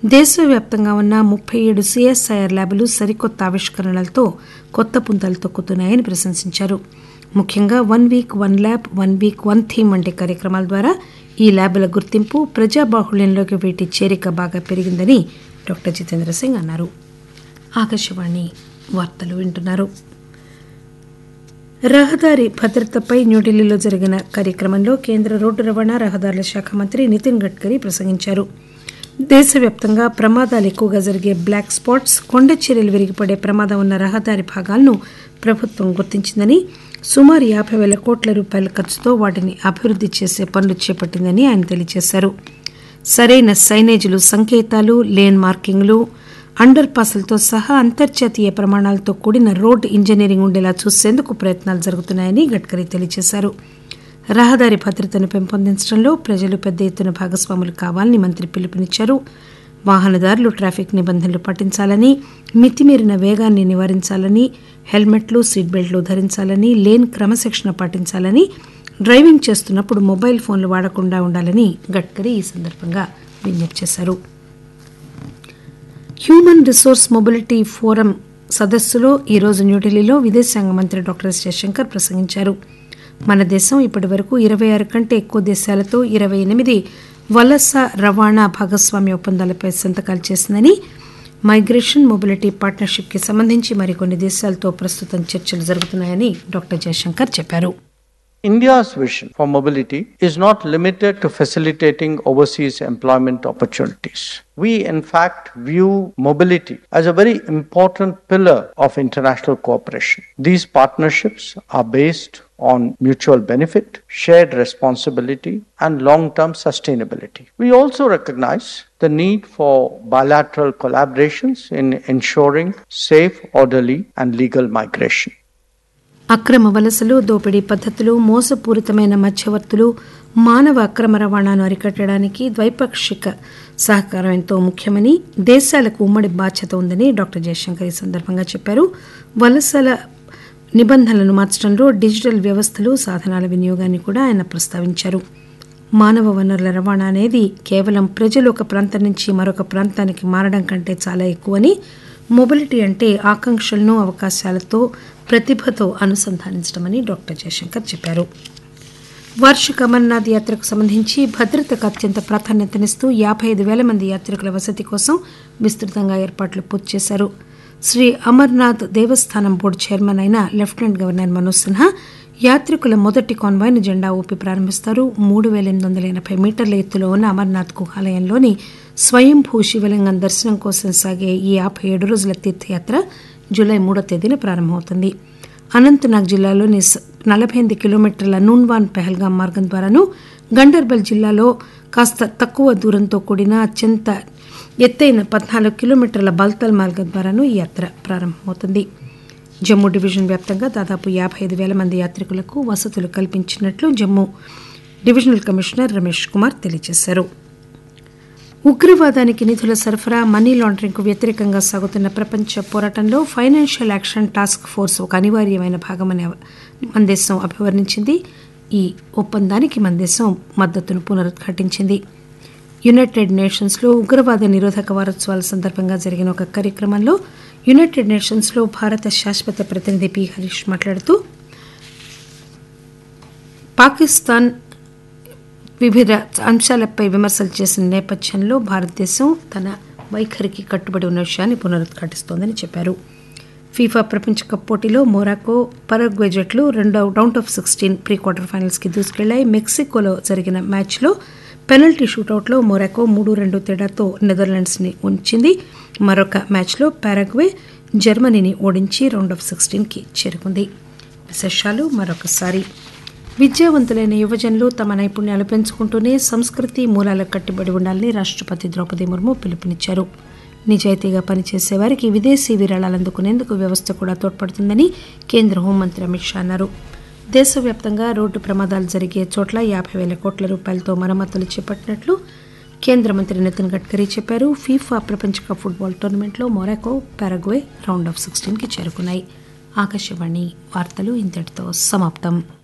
దేశవ్యాప్తంగా ఉన్న ముప్పై ఏడు సిఎస్ఐఆర్ ల్యాబులు సరికొత్త ఆవిష్కరణలతో కొత్త పుంతలు తొక్కుతున్నాయని ప్రశంసించారు ముఖ్యంగా one week one lab one week one theme వంటి కార్యక్రమాల ద్వారా ఈ ల్యాబుల గుర్తింపు ప్రజాబాహుళ్యంలోకి వీటి చేరిక బాగా పెరిగిందని డాక్టర్ జితేంద్ర సింగ్ అన్నారు ఆకాశవాణి వార్తలు వింటున్నారు రహదారి భద్రతపై న్యూఢిల్లీలో జరిగిన కార్యక్రమంలో కేంద్ర రోడ్డు రవాణా రహదారుల శాఖ మంత్రి నితిన్ గడ్కరీ ప్రసంగించారు దేశవ్యాప్తంగా ప్రమాదాలు ఎక్కువగా జరిగే బ్లాక్ స్పాట్స్ కొండ చర్యలు విరిగిపడే ప్రమాదం ఉన్న రహదారి భాగాలను ప్రభుత్వం గుర్తించిందని సుమారు యాభై వేల కోట్ల రూపాయల ఖర్చుతో వాటిని అభివృద్ధి చేసే పనులు చేపట్టిందని ఆయన తెలియజేశారు సరైన సైనేజీలు సంకేతాలు లేన్ మార్కింగ్లు అండర్ పాస్లతో సహా అంతర్జాతీయ ప్రమాణాలతో కూడిన రోడ్ ఇంజనీరింగ్ ఉండేలా చూసేందుకు ప్రయత్నాలు జరుగుతున్నాయని గడ్కరీ తెలియజేశారు రహదారి భద్రతను పెంపొందించడంలో ప్రజలు పెద్ద ఎత్తున భాగస్వాములు కావాలని మంత్రి పిలుపునిచ్చారు వాహనదారులు ట్రాఫిక్ నిబంధనలు పాటించాలని మితిమీరిన వేగాన్ని నివారించాలని హెల్మెట్లు సీట్ బెల్ట్లు ధరించాలని లేన్ క్రమశిక్షణ పాటించాలని డ్రైవింగ్ చేస్తున్నప్పుడు మొబైల్ ఫోన్లు వాడకుండా ఉండాలని గడ్కరీ ఈ సందర్భంగా విజ్ఞప్తి చేశారు హ్యూమన్ రిసోర్స్ మొబిలిటీ ఫోరం సదస్సులో ఈరోజు న్యూఢిల్లీలో విదేశాంగ మంత్రి డాక్టర్ ఎస్ జయశంకర్ ప్రసంగించారు మన దేశం ఇప్పటి వరకు ఇరవై ఆరు కంటే ఎక్కువ దేశాలతో ఇరవై ఎనిమిది వలస రవాణా భాగస్వామ్య ఒప్పందాలపై సంతకాలు చేసిందని మైగ్రేషన్ మొబిలిటీ పార్ట్నర్షిప్కి సంబంధించి మరికొన్ని దేశాలతో ప్రస్తుతం చర్చలు జరుగుతున్నాయని డాక్టర్ జయశంకర్ చెప్పారు India's vision for mobility is not limited to facilitating overseas employment opportunities. We, in fact, view mobility as a very important pillar of international cooperation. These partnerships are based on mutual benefit, shared responsibility, and long term sustainability. We also recognize the need for bilateral collaborations in ensuring safe, orderly, and legal migration. అక్రమ వలసలు దోపిడీ పద్ధతులు మోసపూరితమైన మధ్యవర్తులు మానవ అక్రమ రవాణాను అరికట్టడానికి ద్వైపాక్షిక సహకారం ఎంతో ముఖ్యమని దేశాలకు ఉమ్మడి బాధ్యత ఉందని డాక్టర్ జయశంకర్ ఈ సందర్భంగా చెప్పారు వలసల నిబంధనలను మార్చడంలో డిజిటల్ వ్యవస్థలు సాధనాల వినియోగాన్ని కూడా ఆయన ప్రస్తావించారు మానవ వనరుల రవాణా అనేది కేవలం ప్రజలు ఒక ప్రాంతం నుంచి మరొక ప్రాంతానికి మారడం కంటే చాలా ఎక్కువని మొబిలిటీ అంటే ఆకాంక్షలను అవకాశాలతో ప్రతిభతో అనుసంధానించడమని డాక్టర్ జయశంకర్ చెప్పారు వార్షిక అమర్నాథ్ యాత్రకు సంబంధించి భద్రతకు అత్యంత ప్రాధాన్యతనిస్తూ యాభై ఐదు వేల మంది యాత్రికుల వసతి కోసం విస్తృతంగా ఏర్పాట్లు పూర్తి చేశారు శ్రీ అమర్నాథ్ దేవస్థానం బోర్డు చైర్మన్ అయిన లెఫ్టినెంట్ గవర్నర్ మనోజ్ సిన్హా యాత్రికుల మొదటి కాన్వాయ్ను జెండా ఊపి ప్రారంభిస్తారు మూడు వేల ఎనిమిది వందల ఎనభై మీటర్ల ఎత్తులో ఉన్న అమర్నాథ్ గుహాలయంలోని స్వయంభూ శివలింగం దర్శనం కోసం సాగే ఈ యాభై ఏడు రోజుల తీర్థయాత్ర జూలై మూడో తేదీన ప్రారంభమవుతుంది అనంతనాగ్ జిల్లాలోని నలభై ఎనిమిది కిలోమీటర్ల నూన్వాన్ పెహల్గాం మార్గం ద్వారాను గండర్బల్ జిల్లాలో కాస్త తక్కువ దూరంతో కూడిన అత్యంత ఎత్తైన పద్నాలుగు కిలోమీటర్ల బల్తల్ మార్గం ద్వారాను ఈ యాత్ర ప్రారంభమవుతుంది జమ్మూ డివిజన్ వ్యాప్తంగా దాదాపు యాభై ఐదు వేల మంది యాత్రికులకు వసతులు కల్పించినట్లు జమ్మూ డివిజనల్ కమిషనర్ రమేష్ కుమార్ తెలియజేశారు ఉగ్రవాదానికి నిధుల సరఫరా మనీ లాండరింగ్కు వ్యతిరేకంగా సాగుతున్న ప్రపంచ పోరాటంలో ఫైనాన్షియల్ యాక్షన్ టాస్క్ ఫోర్స్ ఒక అనివార్యమైన భాగమని మన దేశం అభివర్ణించింది ఈ ఒప్పందానికి మన దేశం మద్దతును పునరుద్ఘాటించింది యునైటెడ్ నేషన్స్లో ఉగ్రవాద నిరోధక వారోత్సవాల సందర్భంగా జరిగిన ఒక కార్యక్రమంలో యునైటెడ్ నేషన్స్లో భారత శాశ్వత ప్రతినిధి పి హరీష్ మాట్లాడుతూ పాకిస్తాన్ వివిధ అంశాలపై విమర్శలు చేసిన నేపథ్యంలో భారతదేశం తన వైఖరికి కట్టుబడి ఉన్న విషయాన్ని పునరుద్ఘాటిస్తోందని చెప్పారు ఫీఫా ప్రపంచ కప్ పోటీలో మొరాకో పరగ్వే జట్లు రెండో round of sixteen pre quarter ఫైనల్స్కి దూసుకెళ్లాయి మెక్సికోలో జరిగిన మ్యాచ్లో పెనల్టీ షూటౌట్లో మొరాకో మూడు రెండు తేడాతో నెదర్లాండ్స్ని ఉంచింది మరొక మ్యాచ్లో పారగ్వే జర్మనీని ఓడించి రౌండ్ ఆఫ్ సిక్స్టీన్కి చేరుకుంది విశేషాలు మరొకసారి విద్యావంతులైన యువజనులు తమ నైపుణ్యాలు పెంచుకుంటూనే సంస్కృతి మూలాలకు కట్టుబడి ఉండాలని రాష్ట్రపతి ద్రౌపది ముర్ము పిలుపునిచ్చారు నిజాయితీగా పనిచేసే వారికి విదేశీ విరాళాలు అందుకునేందుకు వ్యవస్థ కూడా తోడ్పడుతుందని కేంద్ర హోంమంత్రి అమిత్ షా అన్నారు దేశవ్యాప్తంగా రోడ్డు ప్రమాదాలు జరిగే చోట్ల యాభై వేల కోట్ల రూపాయలతో మరమ్మతులు చేపట్టినట్లు కేంద్ర మంత్రి నితిన్ గడ్కరీ చెప్పారు ఫీఫా ప్రపంచ కప్ ఫుట్బాల్ టోర్నమెంట్లో మొరాకో పారగ్వే రౌండ్ ఆఫ్ సిక్స్టీన్కి చేరుకున్నాయి ఆకాశవాణి వార్తలు ఇంతటితో సమాప్తం